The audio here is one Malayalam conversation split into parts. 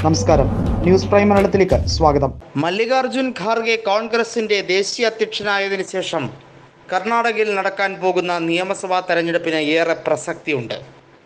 നമസ്കാരം ന്യൂസ് പ്രൈം മലയാളത്തിലേക്ക് സ്വാഗതം മല്ലികാർജുൻ ഖാർഗെ കോൺഗ്രസിന്റെ ദേശീയ അധ്യക്ഷനായതിനു ശേഷം കർണാടകയിൽ നടക്കാൻ പോകുന്ന നിയമസഭാ തെരഞ്ഞെടുപ്പിന് ഏറെ പ്രസക്തിയുണ്ട്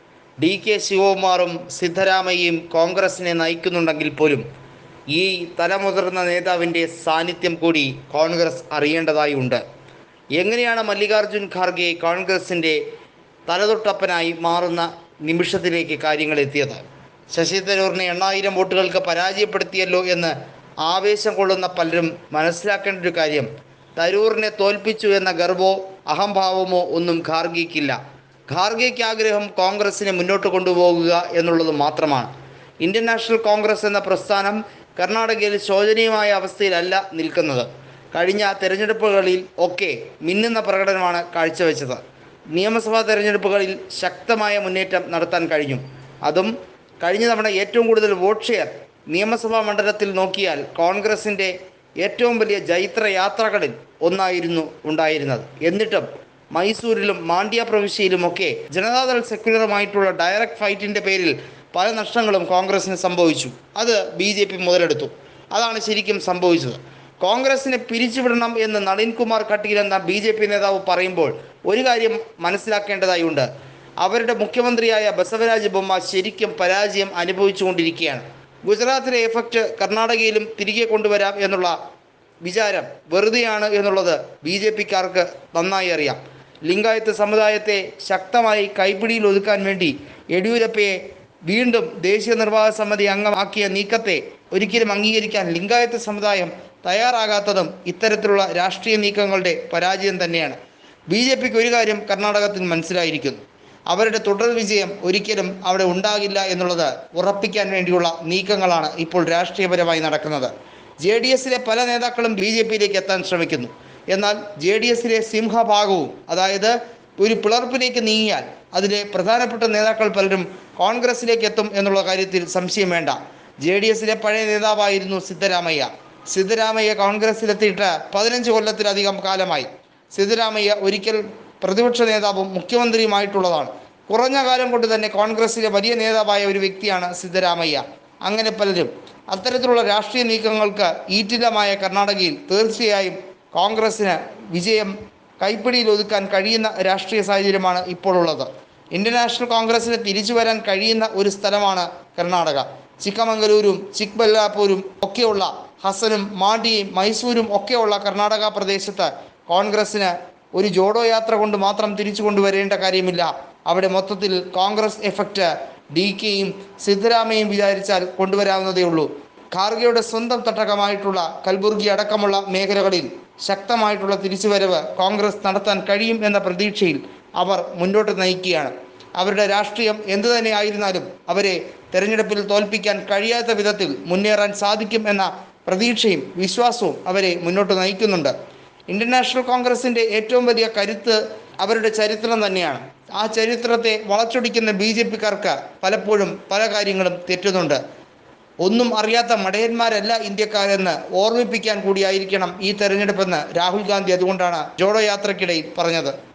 ഡി കെ ശിവകുമാറും സിദ്ധരാമയ്യയും കോൺഗ്രസിനെ നയിക്കുന്നുണ്ടെങ്കിൽ പോലും ഈ തലമുതിർന്ന നേതാവിൻ്റെ സാന്നിധ്യം കൂടി കോൺഗ്രസ് അറിയേണ്ടതായി ഉണ്ട് എങ്ങനെയാണ് മല്ലികാർജുൻ ഖാർഗെ കോൺഗ്രസിൻ്റെ തലതൊട്ടപ്പനായി മാറുന്ന നിമിഷത്തിലേക്ക് കാര്യങ്ങൾ എത്തിയത് ശശി തരൂരിനെ എണ്ണായിരം വോട്ടുകൾക്ക് പരാജയപ്പെടുത്തിയല്ലോ എന്ന് ആവേശം കൊള്ളുന്ന പലരും മനസ്സിലാക്കേണ്ട ഒരു കാര്യം തരൂറിനെ തോൽപ്പിച്ചു എന്ന ഗർവോ അഹംഭാവമോ ഒന്നും ഖാർഗെക്കില്ല ഖാർഗെക്ക് ആഗ്രഹം കോൺഗ്രസിനെ മുന്നോട്ട് കൊണ്ടുപോകുക എന്നുള്ളത് മാത്രമാണ് ഇന്ത്യൻ നാഷണൽ കോൺഗ്രസ് എന്ന പ്രസ്ഥാനം കർണാടകയിൽ ശോചനീയമായ അവസ്ഥയിലല്ല നിൽക്കുന്നത് കഴിഞ്ഞ തെരഞ്ഞെടുപ്പുകളിൽ ഒക്കെ മിന്നുന്ന പ്രകടനമാണ് കാഴ്ചവെച്ചത് നിയമസഭാ തെരഞ്ഞെടുപ്പുകളിൽ ശക്തമായ മുന്നേറ്റം നടത്താൻ കഴിഞ്ഞു അതും കഴിഞ്ഞ തവണ ഏറ്റവും കൂടുതൽ വോട്ട് ഷെയർ നിയമസഭാ മണ്ഡലത്തിൽ നോക്കിയാൽ കോൺഗ്രസിൻ്റെ ഏറ്റവും വലിയ ജൈത്ര യാത്രകളിൽ ഒന്നായിരുന്നു ഉണ്ടായിരുന്നത് എന്നിട്ടും മൈസൂരിലും മാണ്ഡ്യ പ്രവിശ്യയിലുമൊക്കെ ജനതാദൾ സെക്യുലറുമായിട്ടുള്ള ഡയറക്റ്റ് ഫൈറ്റിൻ്റെ പേരിൽ പല നഷ്ടങ്ങളും കോൺഗ്രസിന് സംഭവിച്ചു അത് ബി ജെ പി മുതലെടുത്തു അതാണ് ശരിക്കും സംഭവിച്ചത് കോൺഗ്രസിനെ പിരിച്ചുവിടണം എന്ന് നളിൻ കുമാർ കട്ടീൽ എന്ന ബി ജെ പി നേതാവ് പറയുമ്പോൾ ഒരു കാര്യം മനസ്സിലാക്കേണ്ടതായുണ്ട് അവരുടെ മുഖ്യമന്ത്രിയായ ബസവരാജ് ബൊമ്മ ശരിക്കും പരാജയം അനുഭവിച്ചുകൊണ്ടിരിക്കുകയാണ് ഗുജറാത്തിലെ എഫക്റ്റ് കർണാടകയിലും തിരികെ കൊണ്ടുവരാം എന്നുള്ള വിചാരം വെറുതെയാണ് എന്നുള്ളത് ബി ജെ പിക്കാർക്ക് നന്നായി അറിയാം ലിംഗായത്ത് സമുദായത്തെ ശക്തമായി കൈപ്പിടിയിൽ ഒതുക്കാൻ വേണ്ടി യെഡ്യൂരപ്പയെ വീണ്ടും ദേശീയ നിർവാഹക സമിതി അംഗമാക്കിയ നീക്കത്തെ ഒരിക്കലും അംഗീകരിക്കാൻ ലിംഗായത്ത് സമുദായം തയ്യാറാകാത്തതും ഇത്തരത്തിലുള്ള രാഷ്ട്രീയ നീക്കങ്ങളുടെ പരാജയം തന്നെയാണ് ബി ജെ പിക്ക് ഒരു കാര്യം കർണാടകത്തിൽ മനസ്സിലായിരിക്കുന്നു അവരുടെ തുടർ വിജയം ഒരിക്കലും അവിടെ ഉണ്ടാകില്ല എന്നുള്ളത് ഉറപ്പിക്കാൻ വേണ്ടിയുള്ള നീക്കങ്ങളാണ് ഇപ്പോൾ രാഷ്ട്രീയപരമായി നടക്കുന്നത് ജെ ഡി എസിലെ പല നേതാക്കളും ബി ജെ പിയിലേക്ക് എത്താൻ ശ്രമിക്കുന്നു എന്നാൽ ജെ ഡി എസിലെ സിംഹഭാഗവും അതായത് ഒരു പിളർപ്പിലേക്ക് നീങ്ങിയാൽ അതിലെ പ്രധാനപ്പെട്ട നേതാക്കൾ പലരും കോൺഗ്രസിലേക്ക് എത്തും എന്നുള്ള കാര്യത്തിൽ സംശയം വേണ്ട ജെ ഡി എസിലെ പഴയ നേതാവായിരുന്നു സിദ്ധരാമയ്യ സിദ്ധരാമയ്യ കോൺഗ്രസിലെത്തിയിട്ട് പതിനഞ്ച് കൊല്ലത്തിലധികം കാലമായി സിദ്ധരാമയ്യ ഒരിക്കൽ പ്രതിപക്ഷ നേതാവും മുഖ്യമന്ത്രിയുമായിട്ടുള്ളതാണ് കുറഞ്ഞ കാലം കൊണ്ട് തന്നെ കോൺഗ്രസിലെ വലിയ നേതാവായ ഒരു വ്യക്തിയാണ് സിദ്ധരാമയ്യ അങ്ങനെ പലരും അത്തരത്തിലുള്ള രാഷ്ട്രീയ നീക്കങ്ങൾക്ക് ഈറ്റിലമായ കർണാടകയിൽ തീർച്ചയായും കോൺഗ്രസിന് വിജയം കൈപ്പിടിയിൽ ഒതുക്കാൻ കഴിയുന്ന രാഷ്ട്രീയ സാഹചര്യമാണ് ഇപ്പോൾ ഉള്ളത് ഇന്ത്യൻ നാഷണൽ കോൺഗ്രസിന് തിരിച്ചു വരാൻ കഴിയുന്ന ഒരു സ്ഥലമാണ് കർണാടക ചിക്കമംഗലൂരും ചിക്ബല്ലാപൂരും ഒക്കെയുള്ള ഹസനും മാണ്ടിയും മൈസൂരും ഒക്കെയുള്ള കർണാടക പ്രദേശത്ത് കോൺഗ്രസ്സിന് ഒരു ജോഡോ യാത്ര കൊണ്ട് മാത്രം തിരിച്ചു കൊണ്ടുവരേണ്ട കാര്യമില്ല അവിടെ മൊത്തത്തിൽ കോൺഗ്രസ് എഫക്റ്റ് ഡി കെയും സിദ്ധരാമയും വിചാരിച്ചാൽ കൊണ്ടുവരാവുന്നതേ ഉള്ളൂ ഖാർഗെയുടെ സ്വന്തം തട്ടകമായിട്ടുള്ള കൽബുർഗി അടക്കമുള്ള മേഖലകളിൽ ശക്തമായിട്ടുള്ള തിരിച്ചുവരവ് കോൺഗ്രസ് നടത്താൻ കഴിയും എന്ന പ്രതീക്ഷയിൽ അവർ മുന്നോട്ട് നയിക്കുകയാണ് അവരുടെ രാഷ്ട്രീയം എന്തു തന്നെ ആയിരുന്നാലും അവരെ തെരഞ്ഞെടുപ്പിൽ തോൽപ്പിക്കാൻ കഴിയാത്ത വിധത്തിൽ മുന്നേറാൻ സാധിക്കും എന്ന പ്രതീക്ഷയും വിശ്വാസവും അവരെ മുന്നോട്ട് നയിക്കുന്നുണ്ട് ഇന്ത്യൻ നാഷണൽ കോൺഗ്രസിൻ്റെ ഏറ്റവും വലിയ കരുത്ത് അവരുടെ ചരിത്രം തന്നെയാണ് ആ ചരിത്രത്തെ വളച്ചൊടിക്കുന്ന ബി ജെ പിക്കാർക്ക് പലപ്പോഴും പല കാര്യങ്ങളും തെറ്റുന്നുണ്ട് ഒന്നും അറിയാത്ത മടയന്മാരല്ല ഇന്ത്യക്കാരെന്ന് ഓർമ്മിപ്പിക്കാൻ കൂടിയായിരിക്കണം ഈ തെരഞ്ഞെടുപ്പെന്ന് രാഹുൽ ഗാന്ധി അതുകൊണ്ടാണ് ജോഡോ യാത്രക്കിടയിൽ പറഞ്ഞത്